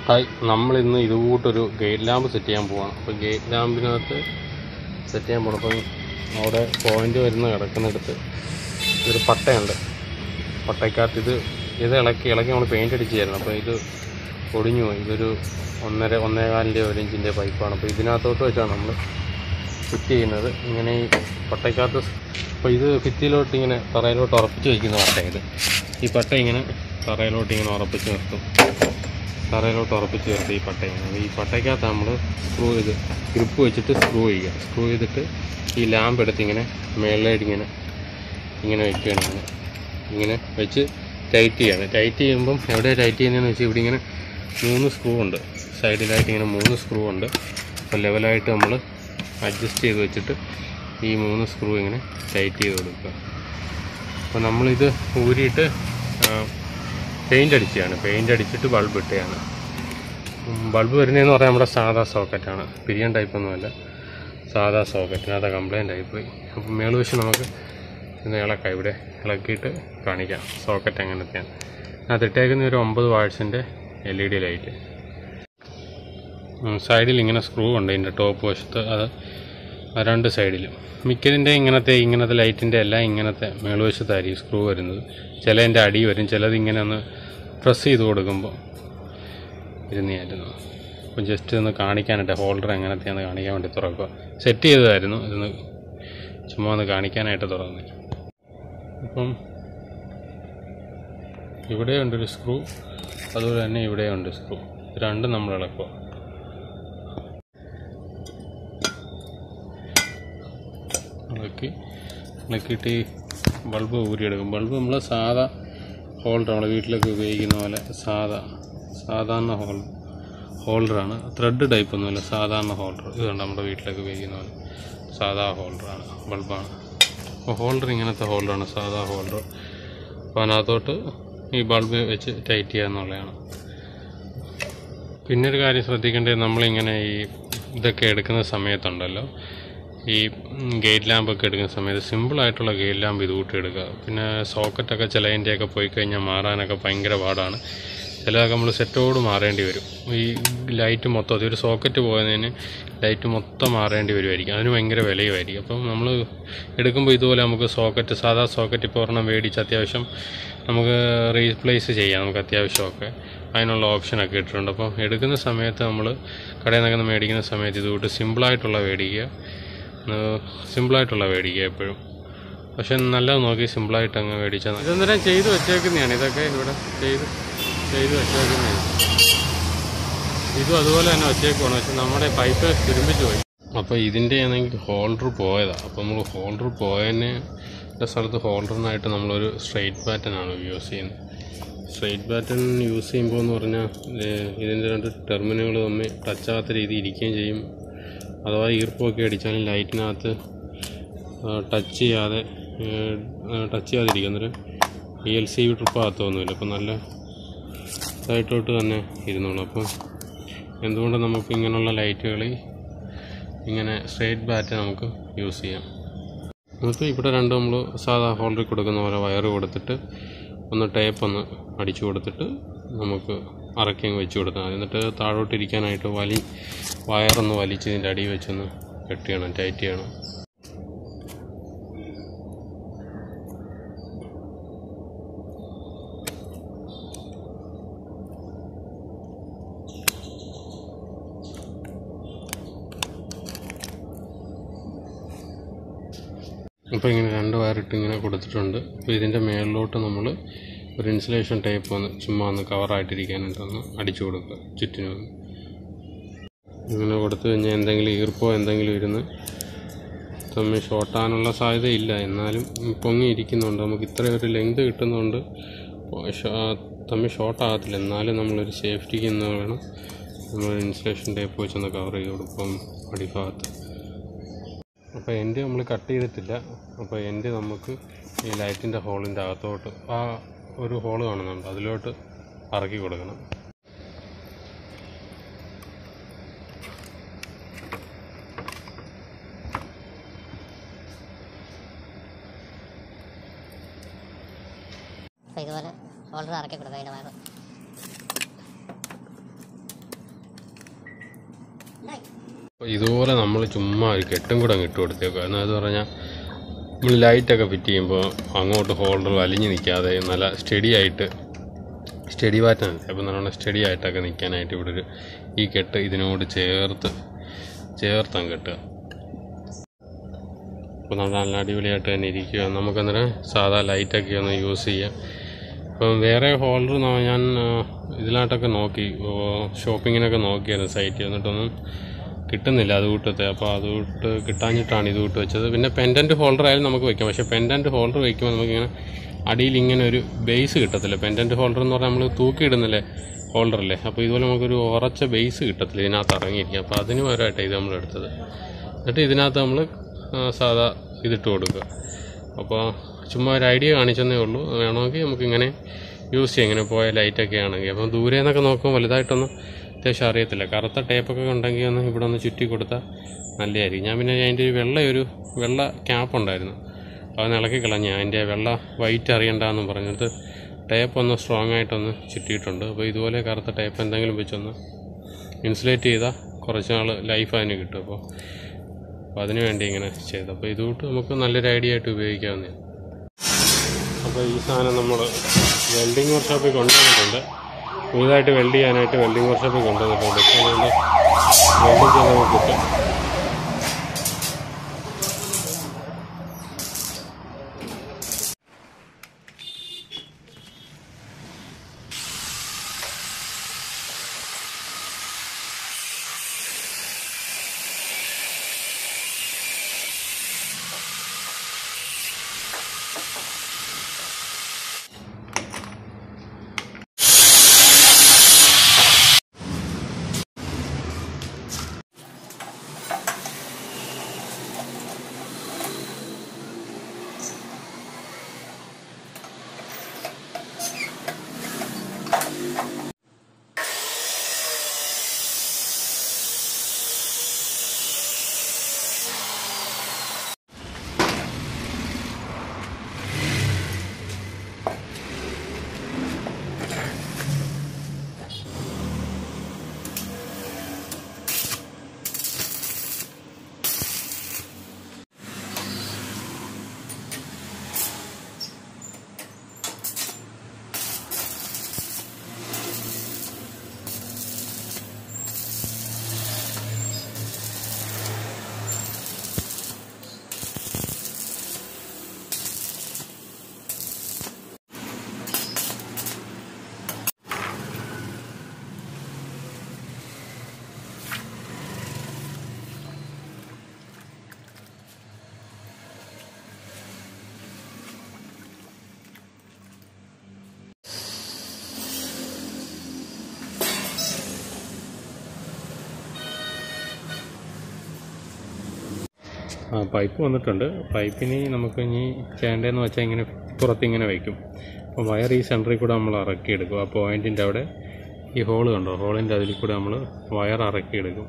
Hi നമ്മളിന്ന് ഇതുകൂട്ടൊരു gate lamp set ചെയ്യാൻ പോവാണ് അപ്പോൾ ഗേറ്റ് ലാമ്പിനകത്ത് സെറ്റ് ചെയ്യാൻ പോകണം അപ്പം അവിടെ പോയിന്റ് വരുന്ന കിടക്കുന്നിടത്ത് ഒരു പട്ടയുണ്ട് പട്ടയ്ക്കകത്ത് ഇത് ഇത് ഇളക്കി ഇളക്കി നമ്മൾ പെയിൻ്റ് അടിച്ചായിരുന്നു അപ്പോൾ ഇത് ഒടിഞ്ഞു പോയി ഇതൊരു ഒന്നര ഒന്നേകാലിൻ്റെ ഒരു ഇഞ്ചിൻ്റെ പൈപ്പാണ് അപ്പോൾ ഇതിനകത്തോട്ട് വെച്ചാണ് നമ്മൾ ഫിറ്റ് ചെയ്യുന്നത് ഇങ്ങനെ ഈ പട്ടയ്ക്കകത്ത് അപ്പോൾ ഇത് ഭിത്തിയിലോട്ട് ഇങ്ങനെ തറയിലോട്ട് ഉറപ്പിച്ച് വയ്ക്കുന്ന പട്ട ഇത് ഈ പട്ട ഇങ്ങനെ തറയിലോട്ട് ഇങ്ങനെ ഉറപ്പിച്ച് നിർത്തും തറയിലോട്ട് ഉറപ്പിച്ച് നിർത്തി ഈ പട്ട ഇങ്ങനെ ഈ പട്ടയ്ക്കകത്ത് നമ്മൾ സ്ക്രൂ ചെയ്ത് ഗ്രിപ്പ് വെച്ചിട്ട് സ്ക്രൂ ചെയ്യുക സ്ക്രൂ ചെയ്തിട്ട് ഈ ലാമ്പ് എടുത്ത് ഇങ്ങനെ മേളിലായിട്ട് ഇങ്ങനെ ഇങ്ങനെ വെക്കുകയാണ് ഇങ്ങനെ ഇങ്ങനെ വെച്ച് ടൈറ്റ് ചെയ്യാണ് ടൈറ്റ് ചെയ്യുമ്പം എവിടെ ടൈറ്റ് ചെയ്യുന്നതെന്ന് വെച്ചാൽ ഇവിടെ ഇങ്ങനെ മൂന്ന് സ്ക്രൂ ഉണ്ട് സൈഡിലായിട്ട് ഇങ്ങനെ മൂന്ന് സ്ക്രൂ ഉണ്ട് അപ്പോൾ ലെവലായിട്ട് നമ്മൾ അഡ്ജസ്റ്റ് ചെയ്ത് വെച്ചിട്ട് ഈ മൂന്ന് സ്ക്രൂ ഇങ്ങനെ ടൈറ്റ് ചെയ്ത് കൊടുക്കുക അപ്പോൾ നമ്മളിത് ഊരിയിട്ട് പെയിൻ്റ് അടിക്കുകയാണ് പെയിൻ്റ് അടിച്ചിട്ട് ബൾബ് ഇട്ടുകയാണ് ബൾബ് വരുന്നതെന്ന് പറഞ്ഞാൽ നമ്മുടെ സാധാ സോക്കറ്റാണ് പിരിയൻ ടൈപ്പൊന്നുമല്ല സാധാ സോക്കറ്റിനകത്ത് കംപ്ലൈൻ്റ് ആയിപ്പോയി അപ്പം മേളുവശം നമുക്ക് ഇത് ഇളക്കാം ഇവിടെ ഇളക്കിയിട്ട് കാണിക്കാം സോക്കറ്റ് എങ്ങനത്തെയാണ് അത് ഇട്ടേക്കുന്ന ഒരു ഒമ്പത് വാട്സിൻ്റെ എൽ ഇ ഡി ലൈറ്റ് സൈഡിൽ ഇങ്ങനെ സ്ക്രൂ ഉണ്ട് ഇതിൻ്റെ ടോപ്പ് വശത്ത് അത് ആ രണ്ട് സൈഡിലും മിക്കതിൻ്റെ ഇങ്ങനത്തെ ഇങ്ങനത്തെ ലൈറ്റിൻ്റെ എല്ലാം ഇങ്ങനത്തെ മേളുവശത്തായിരിക്കും സ്ക്രൂ വരുന്നത് ചിലതിൻ്റെ അടി വരും ചിലത് ഇങ്ങനെ ഒന്ന് പ്രസ് ചെയ്ത് കൊടുക്കുമ്പോൾ ഇരുന്നായിരുന്നു അപ്പം ജസ്റ്റ് ഒന്ന് കാണിക്കാനായിട്ട് ഹോൾഡർ എങ്ങനത്തെയാണെന്ന് കാണിക്കാൻ വേണ്ടി തുറക്കുക സെറ്റ് ചെയ്തതായിരുന്നു ഇതൊന്ന് ചുമ്മാ ഒന്ന് കാണിക്കാനായിട്ട് തുറന്നു അപ്പം ഇവിടെ ഉണ്ടൊരു സ്ക്രൂ അതുപോലെ തന്നെ ഇവിടെ ഉണ്ട് സ്ക്രൂ ഇത് രണ്ടും നമ്മൾ ഇളക്കുക ഇളക്കി ഇളക്കിയിട്ട് ഈ ബൾബ് ഊരിയെടുക്കും ബൾബ് നമ്മൾ സാധാ ഹോൾഡർ നമ്മൾ വീട്ടിലൊക്കെ ഉപയോഗിക്കുന്ന പോലെ സാധാ സാധാരണ ഹോൾ ഹോൾഡറാണ് ത്രെഡ് ടൈപ്പ് ഒന്നുമല്ല സാധാരണ ഹോൾഡർ ഇതുണ്ട് നമ്മുടെ വീട്ടിലൊക്കെ ഉപയോഗിക്കുന്ന പോലെ സാധാ ഹോൾഡറാണ് ബൾബാണ് അപ്പോൾ ഹോൾഡർ ഇങ്ങനത്തെ ഹോൾഡറാണ് സാധാ ഹോൾഡർ അപ്പോൾ അതിനകത്തോട്ട് ഈ ബൾബ് വെച്ച് ടൈറ്റ് ചെയ്യുക എന്നുള്ളതാണ് പിന്നെ ഒരു കാര്യം ശ്രദ്ധിക്കേണ്ടത് നമ്മളിങ്ങനെ ഈ ഇതൊക്കെ എടുക്കുന്ന സമയത്തുണ്ടല്ലോ ഈ ഗേറ്റ് ലാമ്പൊക്കെ എടുക്കുന്ന സമയത്ത് സിമ്പിളായിട്ടുള്ള ഗേറ്റ് ലാമ്പ് ഇത് കൂട്ടി എടുക്കുക പിന്നെ സോക്കറ്റൊക്കെ ചിലതിൻ്റെയൊക്കെ പോയി കഴിഞ്ഞാൽ മാറാനൊക്കെ ഭയങ്കര പാടാണ് ചിലതൊക്കെ നമ്മൾ സെറ്റോട് മാറേണ്ടി വരും ഈ ലൈറ്റ് മൊത്തം ഒരു സോക്കറ്റ് പോയതിന് ലൈറ്റ് മൊത്തം മാറേണ്ടി വരുമായിരിക്കും അതിന് ഭയങ്കര വിലയുമായിരിക്കും അപ്പം നമ്മൾ എടുക്കുമ്പോൾ ഇതുപോലെ നമുക്ക് സോക്കറ്റ് സാധാ സോക്കറ്റ് ഇപ്പോൾ ഒരെണ്ണം മേടിച്ച് അത്യാവശ്യം നമുക്ക് റീപ്ലേസ് ചെയ്യാം നമുക്ക് അത്യാവശ്യമൊക്കെ അതിനുള്ള ഓപ്ഷനൊക്കെ ഇട്ടിട്ടുണ്ട് അപ്പം എടുക്കുന്ന സമയത്ത് നമ്മൾ കടയിൽ നിന്നൊക്കെ മേടിക്കുന്ന സമയത്ത് ഇതുകൂട്ട് സിമ്പിളായിട്ടുള്ള മേടിക്കുക സിമ്പിളായിട്ടുള്ള മേടിക്കുക എപ്പോഴും പക്ഷെ നല്ലത് നോക്കി സിമ്പിളായിട്ട് അങ്ങ് മേടിച്ചാൽ ഇതെന്തരം ചെയ്ത് വെച്ചേക്കുന്നതാണ് ഇതൊക്കെ ഇവിടെ ചെയ്ത് ചെയ്ത് വെച്ചേക്കുന്നതാണ് ഇതും അതുപോലെ തന്നെ വെച്ചേക്കുവാണ് പക്ഷെ നമ്മുടെ പൈപ്പ് തിരുമ്പിച്ച് പോയി അപ്പോൾ ഇതിൻ്റെ ആണെങ്കിൽ ഹോൾഡർ പോയതാണ് അപ്പോൾ നമ്മൾ ഹോൾഡർ പോയതിന് സ്ഥലത്ത് ഹോൾഡറിനായിട്ട് നമ്മളൊരു സ്ട്രെയിറ്റ് പാറ്റേൺ ആണ് യൂസ് ചെയ്യുന്നത് സ്ട്രെയിറ്റ് പാറ്റേൺ യൂസ് ചെയ്യുമ്പോൾ എന്ന് പറഞ്ഞാൽ ഇതിൻ്റെ രണ്ട് ടെർമിനുകൾ തമ്മിൽ ടച്ച് ആകാത്ത രീതി ഇരിക്കുകയും ചെയ്യും അഥവാ ഈർപ്പമൊക്കെ അടിച്ചാലും ലൈറ്റിനകത്ത് ടച്ച് ചെയ്യാതെ ടച്ച് ചെയ്യാതിരിക്കും അന്നേരം ഇ എൽ സി ട്രിപ്പ് ആകത്തൊന്നുമില്ല അപ്പം നല്ല ഇതായിട്ടോട്ട് തന്നെ ഇരുന്നോളൂ അപ്പം എന്തുകൊണ്ട് നമുക്ക് ഇങ്ങനെയുള്ള ലൈറ്റുകളിൽ ഇങ്ങനെ സ്ട്രെയിറ്റ് ബാറ്റ് നമുക്ക് യൂസ് ചെയ്യാം നമുക്ക് ഇവിടെ രണ്ട് നമ്മൾ സാധാ ഹോൾഡറിൽ കൊടുക്കുന്ന പോലെ വയർ കൊടുത്തിട്ട് ഒന്ന് ടേപ്പ് ഒന്ന് അടിച്ചു കൊടുത്തിട്ട് നമുക്ക് അറക്കി അങ്ങ് വെച്ച് കൊടുത്താൽ മതി എന്നിട്ട് താഴോട്ട് ഇരിക്കാനായിട്ട് വലി വയറൊന്ന് വലിച്ച് ഇതിൻ്റെ അടിയിൽ വെച്ചൊന്ന് കെട്ട് ചെയ്യണം ടൈറ്റ് ചെയ്യണം അപ്പോൾ ഇങ്ങനെ രണ്ട് വയറിട്ട് ഇങ്ങനെ കൊടുത്തിട്ടുണ്ട് അപ്പോൾ ഇതിൻ്റെ മേളിലോട്ട് നമ്മൾ ഒരു ഇൻസുലേഷൻ ടേപ്പ് ഒന്ന് ചുമ്മാ ഒന്ന് കവറായിട്ടിരിക്കാനായിട്ട് ഒന്ന് അടിച്ചു കൊടുക്കുക ചുറ്റിനും ഒന്ന് ഇങ്ങനെ കൊടുത്തു കഴിഞ്ഞാൽ എന്തെങ്കിലും ഈർപ്പോ എന്തെങ്കിലും ഇരുന്ന് തമ്മിൽ ഷോർട്ടാനുള്ള സാധ്യതയില്ല എന്നാലും പൊങ്ങി ഇരിക്കുന്നുണ്ട് നമുക്ക് ഇത്രയും ഒരു ലെങ്ത് കിട്ടുന്നതുകൊണ്ട് തമ്മിൽ ഷോർട്ടാകത്തില്ല എന്നാലും നമ്മളൊരു സേഫ്റ്റിക്ക് എന്ന് വേണം നമ്മൾ ഇൻസുലേഷൻ ടേപ്പ് വെച്ചൊന്ന് കവർ ചെയ്ത് കൊടുക്കും അടിഭാഗത്ത് അപ്പോൾ എൻ്റെ നമ്മൾ കട്ട് ചെയ്തിട്ടില്ല അപ്പോൾ എൻ്റെ നമുക്ക് ഈ ലൈറ്റിൻ്റെ ഹോളിൻ്റെ അകത്തോട്ട് ആ ഒരു ഹോൾ കാണുന്നുണ്ട് അതിലോട്ട് ഇറക്കി കൊടുക്കണം അപ്പോൾ ഇതുപോലെ ഹോൾഡർ ഇറക്കി കൊടുക്കുക അതിൻ്റെ വയറ് അപ്പോൾ ഇതുപോലെ നമ്മൾ ചുമ്മാ ഒരു കെട്ടും കൂടെ അങ്ങ് ഇട്ട് കൊടുത്തേക്കുക എന്നു പറഞ്ഞാൽ നമ്മൾ ലൈറ്റൊക്കെ ഫിറ്റ് ചെയ്യുമ്പോൾ അങ്ങോട്ട് ഹോൾഡർ വലിഞ്ഞ് നിൽക്കാതെ നല്ല സ്റ്റഡി ആയിട്ട് സ്റ്റഡി പാറ്റേൺ അപ്പോൾ നല്ലോണം സ്റ്റഡി ആയിട്ടൊക്കെ നിൽക്കാനായിട്ട് ഇവിടെ ഒരു ഈ കെട്ട് ഇതിനോട് ചേർത്ത് ചേർത്ത് അങ്ങ് കെട്ടുക അപ്പോൾ നമ്മൾ നല്ല അടിപൊളിയായിട്ട് തന്നെ ഇരിക്കുക നമുക്കന്നേരം സാധാ ലൈറ്റൊക്കെ ഒന്ന് യൂസ് ചെയ്യാം അപ്പം വേറെ ഹോൾഡർ ഞാൻ ആ, ഇതിലായിട്ടൊക്കെ നോക്കി ഓ, ഷോപ്പിങ്ങിനൊക്കെ നോക്കിയായിരുന്നു സൈറ്റിൽ എന്നിട്ടൊന്നും കിട്ടുന്നില്ല അത് കൂട്ടത്തെ അപ്പോൾ അത് കൂട്ട് കിട്ടാഞ്ഞിട്ടാണ് ഇത് കൂട്ട് വെച്ചത് പിന്നെ പെൻഡൻറ്റ് ഹോൾഡർ ആയാലും നമുക്ക് വെക്കാം പക്ഷേ പെൻഡൻറ്റ് ഹോൾഡർ വയ്ക്കുമ്പോൾ നമുക്കിങ്ങനെ അടിയിൽ ഇങ്ങനെ ഒരു ബേസ് കിട്ടത്തില്ല പെൻഡൻറ്റ് ഹോൾഡർ എന്ന് പറഞ്ഞാൽ നമ്മൾ തൂക്കിയിടുന്നില്ലേ ഹോൾഡറല്ലേ അപ്പോൾ ഇതുപോലെ നമുക്കൊരു ഉറച്ച ബേസ് കിട്ടത്തില്ല ഇതിനകത്ത് ഇറങ്ങിയിരിക്കും അപ്പോൾ അതിന് പകരമായിട്ടാണ് ഇത് നമ്മൾ എടുത്തത് എന്നിട്ട് ഇതിനകത്ത് നമ്മൾ സാധാ ഇതിട്ട് കൊടുക്കുക അപ്പോൾ ചുമ്മാ ഒരു ഐഡിയ കാണിച്ചെന്നേ ഉള്ളൂ വേണമെങ്കിൽ നമുക്കിങ്ങനെ യൂസ് ചെയ്യാം ഇങ്ങനെ പോയ ലൈറ്റൊക്കെ ആണെങ്കിൽ അപ്പം ദൂരെ നിന്നൊക്കെ നോക്കുമ്പോൾ വലുതായിട്ടൊന്നും അത്യാവശ്യം അറിയത്തില്ല കറുത്ത ടേപ്പൊക്കെ ഉണ്ടെങ്കിൽ ഒന്ന് ഇവിടെ ഒന്ന് ചുറ്റി കൊടുത്താൽ നല്ലതായിരിക്കും ഞാൻ പിന്നെ അതിൻ്റെ ഒരു വെള്ള ഒരു വെള്ള ക്യാപ്പ് ഉണ്ടായിരുന്നു അത് ഇളക്കി കളഞ്ഞു അതിൻ്റെ വെള്ള വൈറ്റ് അറിയണ്ടെന്ന് പറഞ്ഞിട്ട് ടേപ്പ് ഒന്ന് സ്ട്രോങ് ആയിട്ടൊന്ന് ചുറ്റിയിട്ടുണ്ട് അപ്പോൾ ഇതുപോലെ കറുത്ത ടേപ്പ് എന്തെങ്കിലും വെച്ചൊന്ന് ഇൻസുലേറ്റ് ചെയ്താൽ കുറച്ച് നാൾ ലൈഫ് അതിന് കിട്ടും അപ്പോൾ അപ്പോൾ അതിന് വേണ്ടി ഇങ്ങനെ ചെയ്തു അപ്പോൾ ഇതുകൊണ്ട് നമുക്ക് നല്ലൊരു ഐഡിയ ആയിട്ട് ഉപയോഗിക്കാവുന്നതാണ് അപ്പോൾ ഈ സാധനം നമ്മൾ വെൽഡിങ് വർക്ക്ഷോപ്പിൽ കൊണ്ടുവന്നിട്ടുണ്ട് പുതുതായിട്ട് വെൽഡ് ചെയ്യാനായിട്ട് വെൽഡിങ് വർക്ക്ഷോപ്പിൽ കൊണ്ടുവന്നിട്ടുണ്ട് ഇപ്പോൾ അതുകൊണ്ട് വെൽഡ് ചെയ്ത് നമുക്ക് കിട്ടും ആ പൈപ്പ് വന്നിട്ടുണ്ട് പൈപ്പിന് നമുക്ക് ഇനി ചെയ്യേണ്ടതെന്ന് വെച്ചാൽ ഇങ്ങനെ പുറത്തിങ്ങനെ വയ്ക്കും അപ്പോൾ വയർ ഈ സെൻറ്ററിൽ കൂടെ നമ്മൾ ഇറക്കിയെടുക്കും ആ പോയിൻറ്റിൻ്റെ അവിടെ ഈ ഹോള് കണ്ടോ ഹോളിൻ്റെ അതിൽ കൂടെ നമ്മൾ വയർ ഇറക്കിയെടുക്കും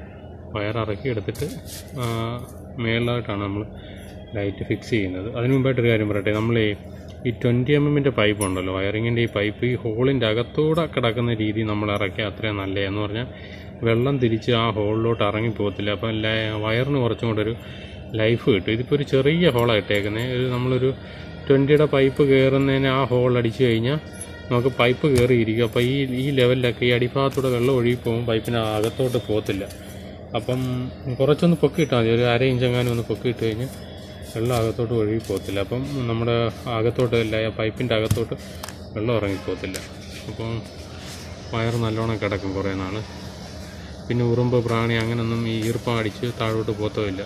വയർ ഇറക്കിയെടുത്തിട്ട് ആ, മേളിലായിട്ടാണ് നമ്മൾ ലൈറ്റ് ഫിക്സ് ചെയ്യുന്നത് അതിന് മുമ്പായിട്ടൊരു കാര്യം പറയട്ടെ നമ്മൾ ഈ ഈ ട്വൻറ്റി എം എമ്മിൻ്റെ പൈപ്പ് ഉണ്ടല്ലോ വയറിങ്ങിൻ്റെ ഈ പൈപ്പ് ഈ ഹോളിൻ്റെ അകത്തൂടെ കിടക്കുന്ന രീതി നമ്മൾ ഇറക്കിയാൽ അത്രയും നല്ലതെന്ന് പറഞ്ഞാൽ വെള്ളം തിരിച്ച് ആ ഹോളിലോട്ട് ഇറങ്ങി പോകത്തില്ല അപ്പം ല- വയറിന് കുറച്ചും കൂടെ ഒരു ലൈഫ് കിട്ടും ഇതിപ്പോൾ ഒരു ചെറിയ ഹോളാണ് ഇട്ടേക്കുന്നത് ഒരു നമ്മളൊരു ട്വൻറ്റിയുടെ പൈപ്പ് കയറുന്നതിന് ആ ഹോൾ അടിച്ചു കഴിഞ്ഞാൽ നമുക്ക് പൈപ്പ് കയറിയിരിക്കും അപ്പോൾ ഈ ഈ ലെവലിലൊക്കെ ഈ അടിഭാഗത്തൂടെ വെള്ളം ഒഴുകി പോകും പൈപ്പിന് അകത്തോട്ട് പോകത്തില്ല അപ്പം കുറച്ചൊന്ന് പൊക്കിയിട്ടാൽ മതി ഒരു അര ഇഞ്ചെങ്ങാനും ഒന്ന് പൊക്കിയിട്ട് കഴിഞ്ഞാൽ വെള്ളം അകത്തോട്ട് ഒഴുകി പോകത്തില്ല അപ്പം നമ്മുടെ അകത്തോട്ട് അല്ല പൈപ്പിൻ്റെ അകത്തോട്ട് വെള്ളം ഇറങ്ങി പോകത്തില്ല അപ്പം വയർ നല്ലോണം കിടക്കും കുറേ നാൾ പിന്നെ ഉറുമ്പ് പ്രാണി അങ്ങനൊന്നും ഈ ഈർപ്പം അടിച്ച് താഴോട്ട് പോകത്തുമില്ല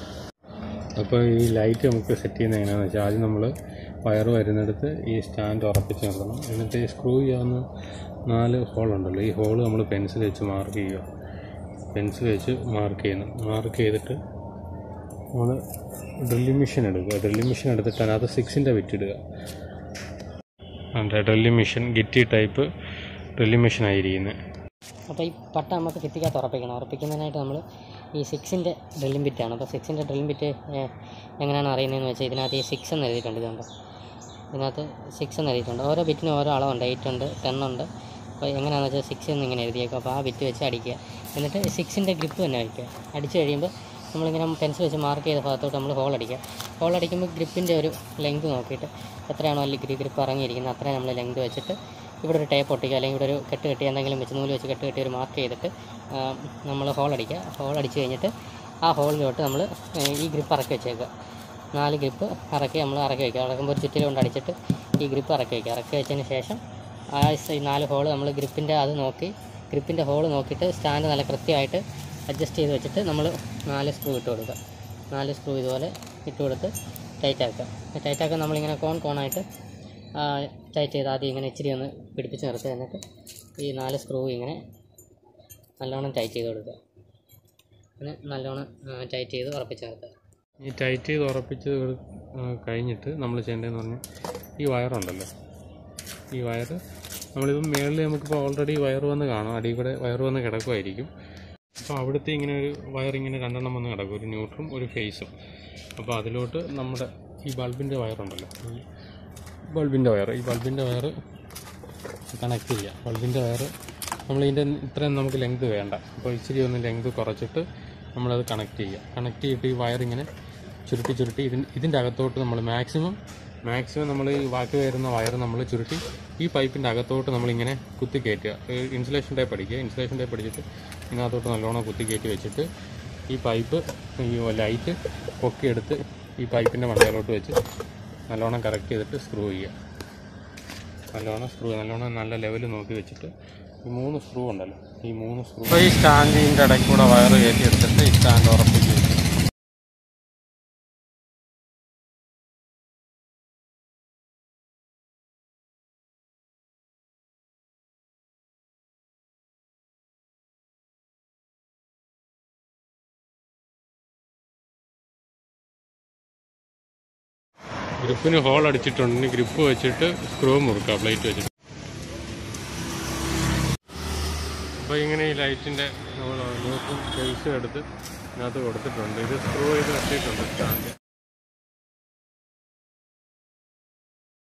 അപ്പോൾ ഈ ലൈറ്റ് നമുക്ക് സെറ്റ് ചെയ്യുന്നത് എങ്ങനെയാണെന്ന് വെച്ചാൽ ആദ്യം നമ്മൾ വയർ വരുന്നിടത്ത് ഈ സ്റ്റാൻഡ് ഉറപ്പിച്ച് നിർത്തണം എന്നിട്ട് ഈ സ്ക്രൂ ചെയ്യാവുന്ന നാല് ഹോളുണ്ടല്ലോ ഈ ഹോള് നമ്മൾ പെൻസിൽ വെച്ച് മാർക്ക് ചെയ്യുക പെൻസിൽ വെച്ച് മാർക്ക് ചെയ്യുന്നു മാർക്ക് ചെയ്തിട്ട് നമ്മൾ ഡ്രില്ലിംഗ് മെഷീൻ എടുക്കുക ഡ്രില്ലിംഗ് മെഷീൻ എടുത്തിട്ട് അതിനകത്ത് സിക്സിൻ്റെ വിറ്റിടുക അതിൻ്റെ ഡ്രില്ലിംഗ് മെഷീൻ ഗിറ്റി ടൈപ്പ് ഡ്രില്ലിംഗ് മെഷീൻ ആയിരിക്കുന്നത് അപ്പോൾ ഈ പട്ട നമുക്ക് ഭിത്തിക്കകത്ത് ഉറപ്പിക്കണം ഉറപ്പിക്കുന്നതിനായിട്ട് നമ്മൾ ഈ സിക്സിൻ്റെ ഡ്രില്ലിംഗ് ബിറ്റാണ് അപ്പോൾ സിക്സിൻ്റെ ഡ്രില്ലിംഗ് ബിറ്റ് എങ്ങനെയാണ് അറിയുന്നതെന്ന് വെച്ചാൽ ഇതിനകത്ത് ഈ സിക്സ് എന്ന് എഴുതിയിട്ടുണ്ട് ഇതുണ്ട് ഇതിനകത്ത് സിക്സ് എന്ന് എഴുതിയിട്ടുണ്ട് ഓരോ ബിറ്റിനും ഓരോ അളവുണ്ട് എയ്റ്റ് ഉണ്ട് ടെൻ ഉണ്ട് അപ്പോൾ എങ്ങനെയാണെന്ന് വെച്ചാൽ സിക്സ് എന്ന് ഇങ്ങനെ എഴുതിയേക്കും അപ്പോൾ ആ ബിറ്റ് വെച്ച് അടിക്കുക എന്നിട്ട് സിക്സിൻ്റെ ഗ്രിപ്പ് തന്നെ വയ്ക്കുക അടിച്ച് കഴിയുമ്പോൾ നമ്മളിങ്ങനെ പെൻസിൽ വെച്ച് മാർക്ക് ചെയ്ത ഭാഗത്തോട്ട് നമ്മൾ ഹോൾ അടിക്കുക ഹോൾ അടിക്കുമ്പോൾ ഗ്രിപ്പിൻ്റെ ഒരു ലെങ്ത് നോക്കിയിട്ട് എത്രയാണോ അല്ലെങ്കിൽ ഗ്രിപ്പ് ഇറങ്ങിയിരിക്കുന്നത് അത്രയും നമ്മൾ ലെങ്ത് വെച്ചിട്ട് ഇവിടെ ഒരു ടേപ്പ് ഒട്ടിക്കുക അല്ലെങ്കിൽ ഇവിടെ ഒരു കെട്ട് കെട്ടി എന്തെങ്കിലും വെച്ച് നൂല് വെച്ച് കെട്ട് കെട്ടി ഒരു മാർക്ക് ചെയ്തിട്ട് നമ്മൾ ഹോൾ അടിക്കുക ഹോൾ അടിച്ച് കഴിഞ്ഞിട്ട് ആ ഹോളിലോട്ട് നമ്മൾ ഈ ഗ്രിപ്പ് ഇറക്കി വെച്ചേക്കുക നാല് ഗ്രിപ്പ് ഇറക്കി നമ്മൾ ഇറക്കി വയ്ക്കുക ഇറക്കുമ്പോൾ ഒരു ചുറ്റിൽ കൊണ്ട് അടിച്ചിട്ട് ഈ ഗ്രിപ്പ് ഇറക്കി വയ്ക്കുക ഇറക്കി വെച്ചതിന് ശേഷം ആ സ- ഈ നാല് ഹോള് നമ്മൾ ഗ്രിപ്പിൻ്റെ അത് നോക്കി ഗ്രിപ്പിൻ്റെ ഹോള് നോക്കിയിട്ട് സ്റ്റാൻഡ് നല്ല കൃത്യമായിട്ട് അഡ്ജസ്റ്റ് ചെയ്ത് വെച്ചിട്ട് നമ്മൾ നാല് സ്ക്രൂ ഇട്ട് കൊടുക്കുക നാല് സ്ക്രൂ ഇതുപോലെ ഇട്ട് കൊടുത്ത് ടൈറ്റ് ആക്കുക ടൈറ്റ് ആക്കാൻ നമ്മളിങ്ങനെ കോൺ കോണായിട്ട് ടൈറ്റ് ചെയ്ത് ആദ്യം ഇങ്ങനെ ഇച്ചിരി ഒന്ന് പിടിപ്പിച്ച് നിർത്തുക എന്നിട്ട് ഈ നാല് സ്ക്രൂ ഇങ്ങനെ നല്ലോണം ടൈറ്റ് ചെയ്ത് കൊടുക്കുക അങ്ങനെ നല്ലോണം ടൈറ്റ് ചെയ്ത് ഉറപ്പിച്ച് നിർത്തുക ഈ ടൈറ്റ് ചെയ്ത് ഉറപ്പിച്ച് കൊടു- ആ, കഴിഞ്ഞിട്ട് നമ്മൾ ചെയ്യേണ്ടതെന്ന് പറഞ്ഞാൽ ഈ വയറുണ്ടല്ലോ ഈ വയർ നമ്മളിപ്പം മേളിൽ നമുക്കിപ്പോൾ ഓൾറെഡി വയർ വന്ന് കാണാം അടിയിൽ കൂടെ വയർ വന്ന് കിടക്കുമായിരിക്കും അപ്പോൾ അവിടുത്തെ ഇങ്ങനെ ഒരു വയർ ഇങ്ങനെ രണ്ടെണ്ണം വന്ന് കിടക്കും ഒരു ന്യൂട്രും ഒരു ഫേസും അപ്പോൾ അതിലോട്ട് നമ്മുടെ ഈ ബൾബിൻ്റെ വയറുണ്ടല്ലോ ഈ ബൾബിൻ്റെ വയർ ഈ ബൾബിൻ്റെ വയർ കണക്ട് ചെയ്യുക ബൾബിൻ്റെ വയർ നമ്മളിതിൻ്റെ ഇത്രയും നമുക്ക് ലെങ്ത് വേണ്ട അപ്പോൾ ഇച്ചിരി ഒന്ന് ലെങ്ത് കുറച്ചിട്ട് നമ്മളത് കണക്ട് ചെയ്യുക കണക്ട് ചെയ്തിട്ട് ഈ വയർ ഇങ്ങനെ ചുരുട്ടി ചുരുട്ടി ഇതിന് ഇതിൻ്റെ അകത്തോട്ട് നമ്മൾ മാക്സിമം മാക്സിമം നമ്മൾ ഈ ബാക്കി വരുന്ന വയർ നമ്മൾ ചുരുട്ടി ഈ പൈപ്പിൻ്റെ അകത്തോട്ട് നമ്മളിങ്ങനെ കുത്തി കയറ്റുക ഇൻസുലേഷൻ ടൈപ്പ് അടിക്കുക ഇൻസുലേഷൻ ടൈപ്പ് അടിച്ചിട്ട് ഇതിനകത്തോട്ട് നല്ലോണം കുത്തി കയറ്റി വെച്ചിട്ട് ഈ പൈപ്പ് ഈ ലൈറ്റ് പൊക്കിയെടുത്ത് ഈ പൈപ്പിൻ്റെ മണ്ടയിലോട്ട് വെച്ച് നല്ലോണം കറക്റ്റ് ചെയ്തിട്ട് സ്ക്രൂ ചെയ്യുക നല്ലോണം സ്ക്രൂ നല്ലോണം നല്ല ലെവൽ നോക്കി വെച്ചിട്ട് ഈ മൂന്ന് സ്ക്രൂ ഉണ്ടല്ലോ ഈ മൂന്ന് സ്ക്രൂ അപ്പോൾ ഈ സ്റ്റാൻഡിൻ്റെ ഇടയ്ക്ക് കൂടെ വയർ കയറ്റി എടുത്തിട്ട് ഈ സ്റ്റാൻഡ് ഉറപ്പിച്ച് വെക്കും. ഗ്രിപ്പിന് ഹോൾ അടിച്ചിട്ടുണ്ട് ഇനി ഗ്രിപ്പ് വെച്ചിട്ട് സ്ക്രൂ മുറുക്കുക പ്ലേറ്റ് വെച്ചിട്ട് അപ്പോൾ ഇങ്ങനെ ഈ ലൈറ്റിൻ്റെ നമ്മൾ ന്യൂസും ഫേസും എടുത്ത് ഇതിനകത്ത് കൊടുത്തിട്ടുണ്ട് ഇത് സ്ക്രൂ ചെയ്ത് വെച്ചിട്ടുണ്ട് സ്റ്റാൻഡ്